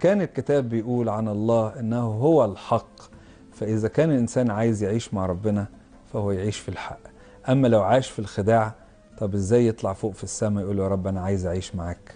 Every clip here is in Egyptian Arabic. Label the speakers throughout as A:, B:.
A: كان الكتاب بيقول عن الله انه هو الحق فاذا كان الانسان عايز يعيش مع ربنا فهو يعيش في الحق اما لو عاش في الخداع طب ازاي يطلع فوق في السماء يقول يا رب انا عايز اعيش معاك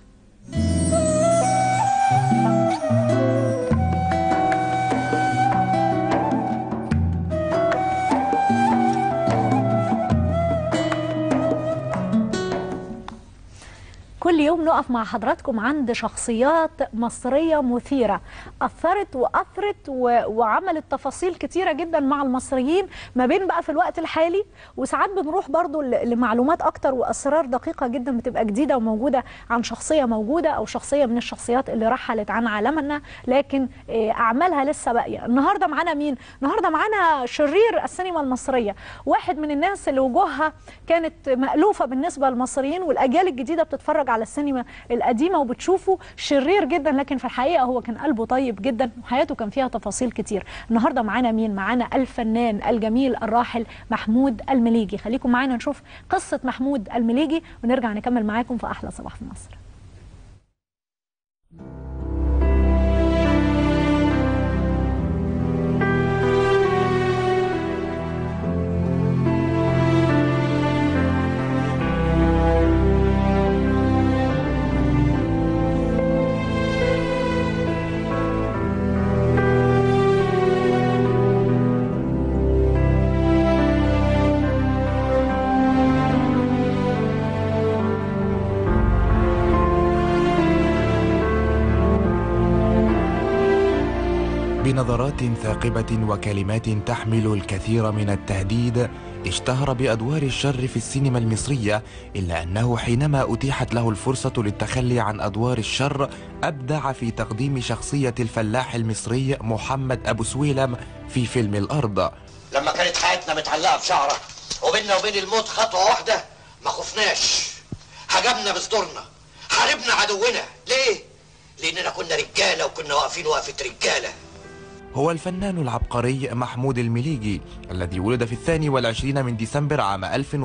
B: كل يوم نقف مع حضراتكم عند شخصيات مصرية مثيرة أثرت وأثرت و... وعملت تفاصيل كتيرة جدا مع المصريين ما بين بقى في الوقت الحالي وساعات بنروح برضو ل... لمعلومات أكتر وأسرار دقيقة جدا بتبقى جديدة وموجودة عن شخصية موجودة أو شخصية من الشخصيات اللي رحلت عن عالمنا لكن آه، أعمالها لسه باقية النهاردة معانا مين؟ النهاردة معانا شرير السينما المصرية واحد من الناس اللي وجوهها كانت مألوفة بالنسبة للمصريين والأجيال الجديدة بتتفرج على السينما القديمة وبتشوفه شرير جدا لكن في الحقيقة هو كان قلبه طيب جدا وحياته كان فيها تفاصيل كتير النهاردة معانا مين؟ معانا الفنان الجميل الراحل محمود المليجي خليكم معانا نشوف قصة محمود المليجي ونرجع نكمل معاكم في أحلى صباح في مصر
C: بنظرات ثاقبة وكلمات تحمل الكثير من التهديد اشتهر بأدوار الشر في السينما المصرية إلا أنه حينما أتيحت له الفرصة للتخلي عن أدوار الشر أبدع في تقديم شخصية الفلاح المصري محمد أبو سويلم في فيلم الأرض
D: لما كانت حياتنا متعلقه بشعره وبيننا وبين الموت خطوه واحده ما خفناش هجمنا بصدورنا حاربنا عدونا ليه لاننا كنا رجاله وكنا واقفين وقفه رجاله
C: هو الفنان العبقري محمود المليجي الذي ولد في الثاني والعشرين من ديسمبر عام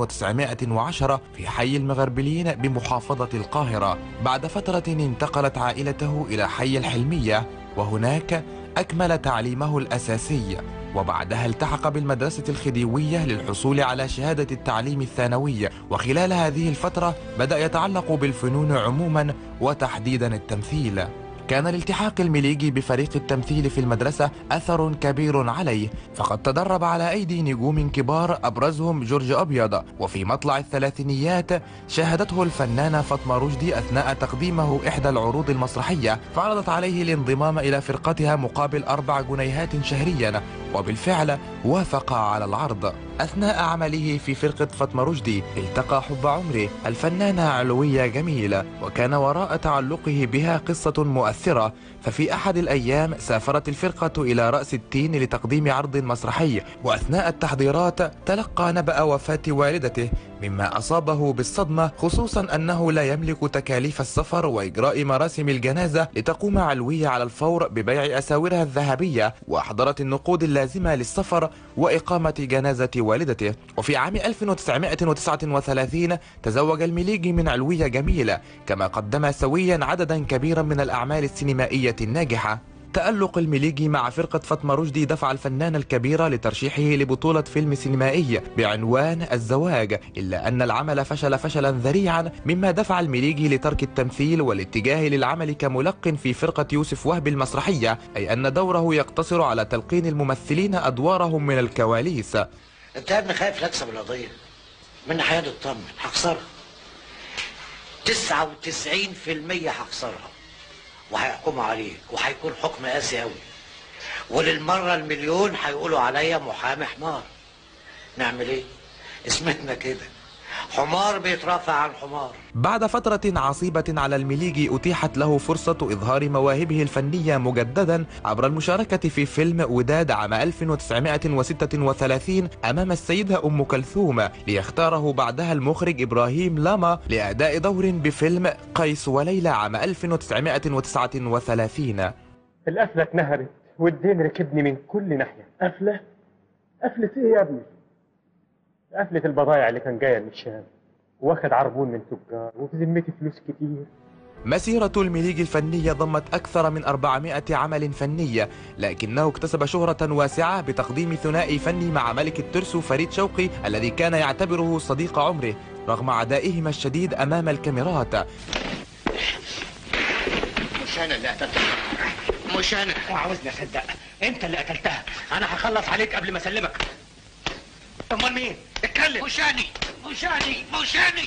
C: 1910 في حي المغربلين بمحافظة القاهرة بعد فترة انتقلت عائلته إلى حي الحلمية وهناك أكمل تعليمه الأساسي وبعدها التحق بالمدرسة الخديوية للحصول على شهادة التعليم الثانوي وخلال هذه الفترة بدأ يتعلق بالفنون عموما وتحديدا التمثيل كان الالتحاق المليجي بفريق التمثيل في المدرسة أثر كبير عليه فقد تدرب على أيدي نجوم كبار أبرزهم جورج أبيض وفي مطلع الثلاثينيات شاهدته الفنانة فاطمة رشدي أثناء تقديمه إحدى العروض المسرحية فعرضت عليه الانضمام إلى فرقتها مقابل أربع جنيهات شهريا وبالفعل وافق على العرض أثناء عمله في فرقة فاطمة رشدي التقى حب عمره الفنانة علوية جميلة وكان وراء تعلقه بها قصة مؤثرة ففي أحد الأيام سافرت الفرقة إلى رأس التين لتقديم عرض مسرحي وأثناء التحضيرات تلقى نبأ وفاة والدته مما أصابه بالصدمة خصوصا أنه لا يملك تكاليف السفر وإجراء مراسم الجنازة لتقوم علوية على الفور ببيع أساورها الذهبية وأحضرت النقود اللازمة للسفر وإقامة جنازة والدته وفي عام 1939 تزوج المليجي من علوية جميلة كما قدم سويا عددا كبيرا من الأعمال السينمائية الناجحة تألق المليجي مع فرقة فاطمة رشدي دفع الفنان الكبير لترشيحه لبطولة فيلم سينمائي بعنوان الزواج إلا أن العمل فشل فشلا ذريعا مما دفع المليجي لترك التمثيل والاتجاه للعمل كملق في فرقة يوسف وهب المسرحية أي أن دوره يقتصر على تلقين الممثلين أدوارهم من الكواليس
D: انت يا ابني خايف نكسب القضيه من حياه اطمن هخسرها 99% هخسرها وهيحكموا عليك وهيكون حكم قاسي قوي وللمره المليون هيقولوا عليا محامي حمار نعمل ايه اسمتنا كده حمار بيترافع عن حمار
C: بعد فترة عصيبة على المليجي أتيحت له فرصة إظهار مواهبه الفنية مجددا عبر المشاركة في فيلم وداد عام 1936 أمام السيدة أم كلثوم ليختاره بعدها المخرج إبراهيم لاما لأداء دور بفيلم قيس وليلى عام 1939
E: القفلة اتنهرت والدين ركبني من كل ناحية قفلة؟ قفلة ايه يا ابني؟ قفلة البضايع اللي كان جاية من الشام واخد عربون من تجار وفي ذمتي فلوس كتير
C: مسيرة المليجي الفنية ضمت أكثر من 400 عمل فني لكنه اكتسب شهرة واسعة بتقديم ثنائي فني مع ملك الترسو فريد شوقي الذي كان يعتبره صديق عمره رغم عدائهما الشديد أمام الكاميرات
D: مش انا اللي قتلتها مش انا وعاوزني اصدق انت اللي قتلتها انا هخلص عليك قبل ما اسلمك امال مين اتكلم مش انا مش انا مش انا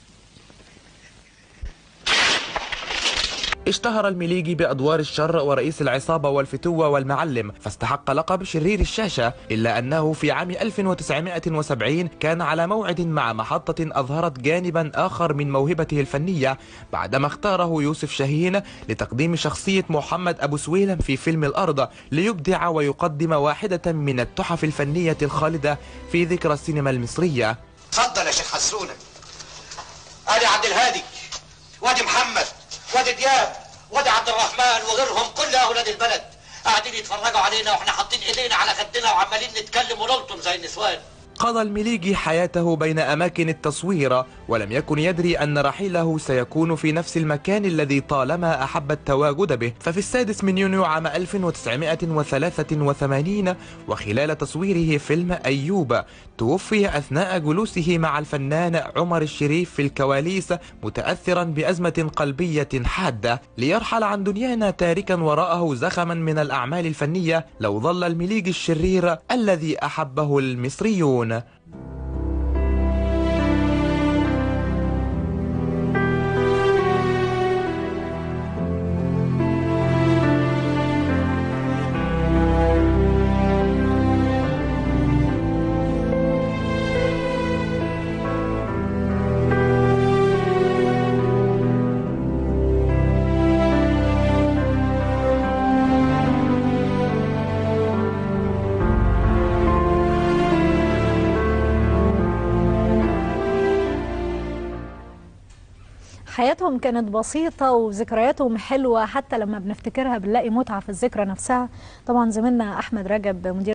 C: اشتهر المليجي بأدوار الشر ورئيس العصابة والفتوة والمعلم فاستحق لقب شرير الشاشة إلا أنه في عام 1970 كان على موعد مع محطة أظهرت جانبا آخر من موهبته الفنية بعدما اختاره يوسف شاهين لتقديم شخصية محمد أبو سويلم في فيلم الأرض ليبدع ويقدم واحدة من التحف الفنية الخالدة في ذكرى السينما المصرية
D: اتفضل يا شيخ حسونه ادي عبد الهادي وادي محمد وادي دياب وادي عبد الرحمن وغيرهم كل اولاد البلد قاعدين يتفرجوا علينا واحنا حاطين ايدينا على خدنا وعمالين نتكلم ونلطم زي النسوان
C: قضى المليجي حياته بين أماكن التصوير ولم يكن يدري أن رحيله سيكون في نفس المكان الذي طالما أحب التواجد به ففي السادس من يونيو عام 1983 وخلال تصويره فيلم أيوب توفي أثناء جلوسه مع الفنان عمر الشريف في الكواليس متأثرا بأزمة قلبية حادة ليرحل عن دنيانا تاركا وراءه زخما من الأعمال الفنية لو ظل المليجي الشرير الذي أحبه المصريون
B: حياتهم كانت بسيطة وذكرياتهم حلوة حتى لما بنفتكرها بنلاقي متعة في الذكرى نفسها طبعا زميلنا أحمد رجب مدير